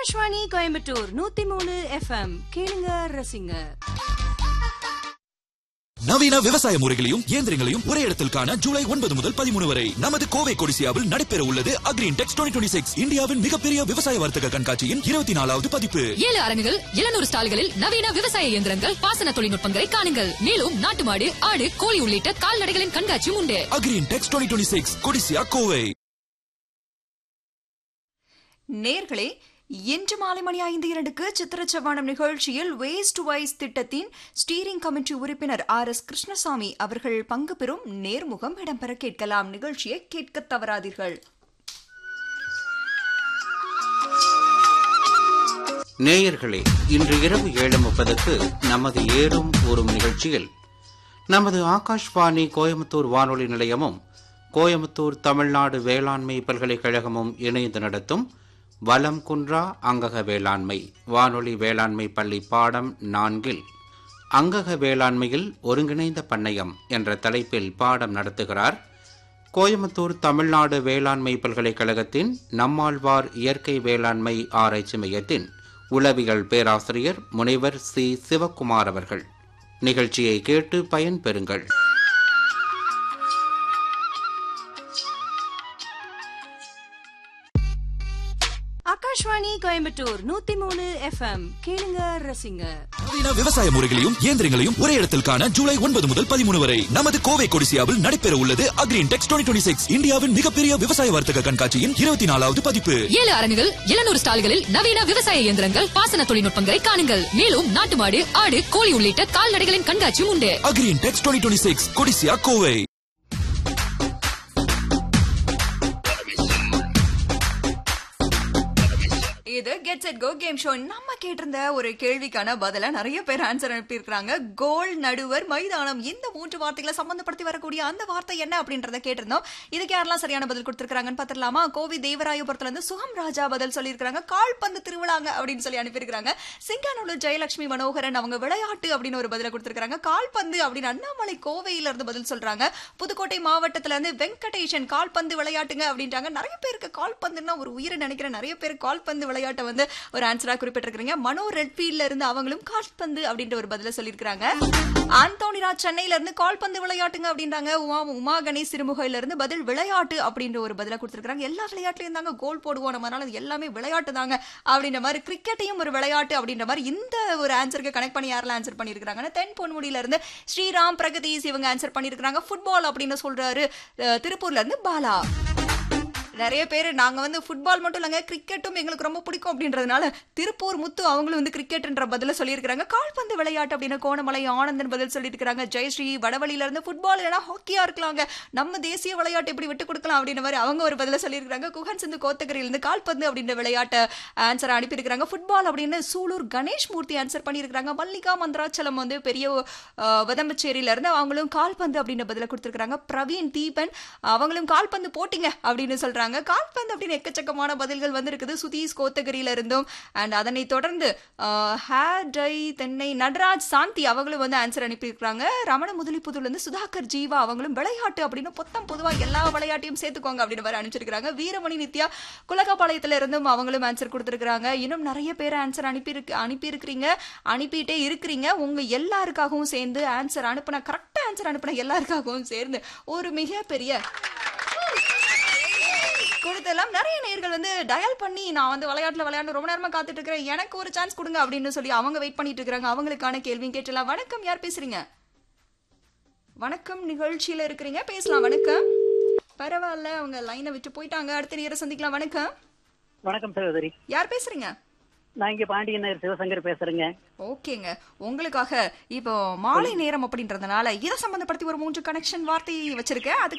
ஆகாஷ்வாணி கோயம்புத்தூர் நூத்தி மூணு எஃப்எம் கேளுங்க ரசிங்க நவீன விவசாய முறைகளையும் இயந்திரங்களையும் ஒரே இடத்தில் காண ஜூலை ஒன்பது முதல் பதிமூணு வரை நமது கோவை கொடிசியாவில் நடைபெற உள்ளது அக்ரீன் டெக்ஸ் டுவெண்ட்டி சிக்ஸ் இந்தியாவின் மிகப்பெரிய விவசாய வர்த்தக கண்காட்சியின் இருபத்தி நாலாவது பதிப்பு ஏழு அரங்குகள் எழுநூறு ஸ்டால்களில் நவீன விவசாய இயந்திரங்கள் பாசன தொழில்நுட்பங்களை காணுங்கள் மேலும் நாட்டு மாடு ஆடு கோழி உள்ளிட்ட கால்நடைகளின் கண்காட்சியும் உண்டு Agri Intex twenty six Codissia Kovai நேர்களே இன்று மாலை மணி ஐந்து இரண்டுக்கு சித்திரச்சவானம் நிகழ்ச்சியில் வேஸ்ட் வைஸ் திட்டத்தின் ஸ்டீரிங் கமிட்டி உறுப்பினர் ஆர் எஸ் கிருஷ்ணசாமி அவர்கள் பங்கு பெறும் நேர்முகம் இடம்பெற கேட்கலாம் நிகழ்ச்சியை கேட்க தவறாதீர்கள் நேயர்களே இன்று இரவு ஏழு முப்பதுக்கு நமது ஏறும் ஊறும் நிகழ்ச்சியில் நமது ஆகாஷ்வாணி கோயம்புத்தூர் வானொலி நிலையமும் கோயம்புத்தூர் தமிழ்நாடு வேளாண்மை பல்கலைக்கழகமும் இணைந்து நடத்தும் வலம் குன்றா அங்கக வேளாண்மை வானொலி வேளாண்மை பள்ளி பாடம் நான்கில் அங்கக வேளாண்மையில் ஒருங்கிணைந்த பண்ணையம் என்ற தலைப்பில் பாடம் நடத்துகிறார் கோயம்புத்தூர் தமிழ்நாடு வேளாண்மை பல்கலைக்கழகத்தின் நம்மாழ்வார் இயற்கை வேளாண்மை ஆராய்ச்சி மையத்தின் உளவியல் பேராசிரியர் முனைவர் சி சிவக்குமார் அவர்கள் நிகழ்ச்சியை கேட்டு பயன்பெறுங்கள் ஆகாஷ்வாணி கோயம்புத்தூர் நூத்தி மூணு எஃப்எம் கேளுங்க ரசிங்க நவீன விவசாய முறைகளையும் இயந்திரங்களையும் ஒரே இடத்தில் காண ஜூலை ஒன்பது முதல் பதிமூணு வரை நமது கோவை கொடிசியாவில் நடைபெற உள்ளது அக்ரீன் டெக்ஸ் டுவெண்ட்டி சிக்ஸ் இந்தியாவின் மிகப்பெரிய விவசாய வர்த்தக கண்காட்சியின் இருபத்தி நாலாவது பதிப்பு ஏழு அரங்குகள் எழுநூறு ஸ்டால்களில் நவீன விவசாய இயந்திரங்கள் பாசன தொழில்நுட்பங்களை காணுங்கள் மேலும் நாட்டு மாடு ஆடு கோழி உள்ளிட்ட கால்நடைகளின் கண்காட்சியும் உண்டு Agri Intex twenty six Codissia Kovai இது get set go game show நம்ம கேட்டிருந்த ஒரு கேள்விக்கான பதில நிறைய பேர் ஆன்சர் அனுப்பியிருக்காங்க கோல் நடுவர் மைதானம் இந்த மூன்று வார்த்தைகளை சம்பந்தப்படுத்தி வரக்கூடிய அந்த வார்த்தை என்ன அப்படின்றத கேட்டிருந்தோம் இதுக்கு யாரெல்லாம் சரியான பதில் கொடுத்திருக்காங்கன்னு பார்த்துடலாமா கோவி தேவராயபுரத்துல இருந்து சுகம் ராஜா பதில் சொல்லியிருக்காங்க கால்பந்து திருவிழாங்க அப்படின்னு சொல்லி அனுப்பியிருக்காங்க சிங்கானூர் ஜெயலட்சுமி மனோகரன் அவங்க விளையாட்டு அப்படின்னு ஒரு பதில கொடுத்திருக்காங்க கால்பந்து அப்படின்னு அண்ணாமலை கோவையில இருந்து பதில் சொல்றாங்க புதுக்கோட்டை மாவட்டத்துல இருந்து வெங்கடேஷன் கால்பந்து விளையாட்டுங்க அப்படின்றாங்க நிறைய பேருக்கு கால்பந்துன்னா ஒரு உயிரை நினைக்கிறேன் நிறைய பேர் கால்பந்து விளையாட்டை வந்து ஒரு ஆன்சரா குறிப்பிட்டிருக்கிறீங்க மனோ ரெட்ஃபீல்ட்ல இருந்து அவங்களும் கால்பந்து அப்படின்ற ஒரு பதில சொல்லியிருக்காங்க ஆந்தோனிராஜ் சென்னையில இருந்து கால்பந்து விளையாட்டுங்க அப்படின்றாங்க உமா உமா கணேஷ் சிறுமுகையில இருந்து பதில் விளையாட்டு அப்படின்ற ஒரு பதில கொடுத்திருக்காங்க எல்லா விளையாட்டுலயும் தாங்க கோல் போடுவோம் நம்மனால அது எல்லாமே விளையாட்டு தாங்க அப்படின்ற மாதிரி கிரிக்கெட்டையும் ஒரு விளையாட்டு அப்படின்ற மாதிரி இந்த ஒரு ஆன்சருக்கு கனெக்ட் பண்ணி யாரெல்லாம் ஆன்சர் பண்ணியிருக்காங்கன்னா தென் பொன்முடியில இருந்து ஸ்ரீராம் பிரகதீஷ் இவங்க ஆன்சர் பண்ணியிருக்காங்க ஃபுட்பால் அப்படின்னு சொல்றாரு அஹ், திருப்பூர்ல இருந்து பாலா நிறைய பேர் நாங்க வந்து ஃபுட்பால் மட்டும் இல்லைங்க கிரிக்கெட்டும் எங்களுக்கு ரொம்ப பிடிக்கும் அப்படின்றதுனால திருப்பூர் முத்து அவங்களும் வந்து கிரிக்கெட்ன்ற பதில சொல்லியிருக்காங்க கால்பந்து விளையாட்டு அப்படின்னு கோணமலை ஆனந்தன் பதில் சொல்லியிருக்காங்க ஜெயஸ்ரீ வடவழியில இருந்து ஃபுட்பால் இல்லைனா ஹாக்கியா இருக்கலாங்க நம்ம தேசிய விளையாட்டு எப்படி விட்டு கொடுக்கலாம் அப்படின்ற மாதிரி அவங்க ஒரு பதில சொல்லியிருக்காங்க குகன் சிந்து கோத்தகிரியில இருந்து கால்பந்து அப்படின்ற விளையாட்டை ஆன்சர் அனுப்பியிருக்காங்க ஃபுட்பால் அப்படின்னு சூலூர் கணேஷ் மூர்த்தி ஆன்சர் பண்ணியிருக்காங்க மல்லிகா மந்திராச்சலம் வந்து பெரிய அஹ், வதம்பச்சேரியில இருந்து அவங்களும் கால்பந்து அப்படின்ற பதில கொடுத்திருக்காங்க பிரவீன் தீபன் அவங்களும் கால்பந்து போட்டிங்க அப்படின்னு சொல்றாங்க கால்பந்து அப்படின்னு எக்கச்சக்கமான பதில்கள் வந்திருக்குது சுதீஷ் கோத்தகிரியில இருந்தும் அண்ட் அதனை தொடர்ந்து அஹ், ஹேர் டை தென்னை நடராஜ் சாந்தி அவங்களும் வந்து ஆன்சர் அனுப்பியிருக்காங்க ரமண முதலிப்புதுல இருந்து சுதாகர் ஜீவா அவங்களும் விளையாட்டு அப்படின்னு பொத்தம் பொதுவா எல்லா விளையாட்டையும் சேர்த்துக்கோங்க அப்படின்னு மாதிரி அனுப்பிச்சிருக்காங்க வீரமணி நித்யா குலகப்பாளையத்துல இருந்தும் அவங்களும் ஆன்சர் கொடுத்திருக்காங்க இன்னும் நிறைய பேர் ஆன்சர் அனுப்பி அனுப்பியிருக்கிறீங்க அனுப்பிட்டே இருக்கிறீங்க உங்க எல்லாருக்காகவும் சேர்ந்து ஆன்சர் அனுப்புன கரெக்டா ஆன்சர் அனுப்புன எல்லாருக்காகவும் சேர்ந்து ஒரு மிகப்பெரிய கொடுத்தெல்லாம் நிறைய நேர்கள் வந்து டயல் பண்ணி நான் வந்து விளையாட்டுல விளையாண்டு ரொம்ப நேரமா காத்துட்டு இருக்கிறேன் எனக்கு ஒரு சான்ஸ் கொடுங்க அப்படின்னு சொல்லி அவங்க வெயிட் பண்ணிட்டு இருக்காங்க அவங்களுக்கான கேள்வியும் கேட்டலாம் வணக்கம் யார் பேசுறீங்க வணக்கம் நிகழ்ச்சியில இருக்கிறீங்க பேசலாம் வணக்கம் பரவாயில்ல அவங்க லைனை விட்டு போயிட்டாங்க அடுத்த நேரம் சந்திக்கலாம் வணக்கம் வணக்கம் சகோதரி யார் பேசுறீங்க நான் இங்க பாண்டியன் நகர் சிவசங்கர் பேசுறேங்க ஓகேங்க உங்களுக்காக இப்போ மாலை நேரம் அப்படின்றதுனால இதை சம்பந்தப்படுத்தி ஒரு மூன்று கனெக்ஷன் வார்த்தை வச்சிருக்கேன் அதுக்கு